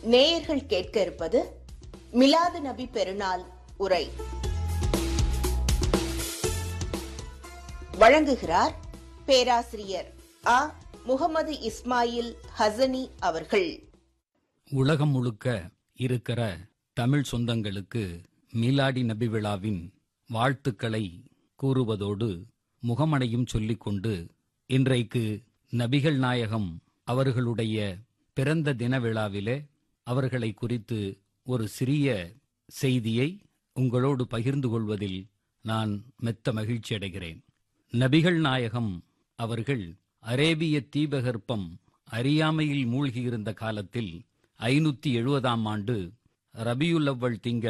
நேயர்கள் கேட்க இருப்பது மிலாது நபி பெருநாள் உரை வழங்குகிறார் பேராசிரியர் ஆ முகமது இஸ்மாயில் ஹசனி அவர்கள் உலகம் முழுக்க இருக்கிற தமிழ் சொந்தங்களுக்கு மீலாடி நபி விழாவின் வாழ்த்துக்களை கூறுவதோடு முகமனையும் சொல்லிக்கொண்டு இன்றைக்கு நபிகள் நாயகம் அவர்களுடைய பிறந்த தின விழாவிலே அவர்களை குறித்து ஒரு சிறிய செய்தியை உங்களோடு பகிர்ந்து கொள்வதில் நான் மெத்த மகிழ்ச்சி அடைகிறேன் நபிகள் நாயகம் அவர்கள் அரேபிய தீபகற்பம் அறியாமையில் மூழ்கியிருந்த காலத்தில் ஐநூத்தி எழுபதாம் ஆண்டு ரபியுல் அவ்வல் திங்கள்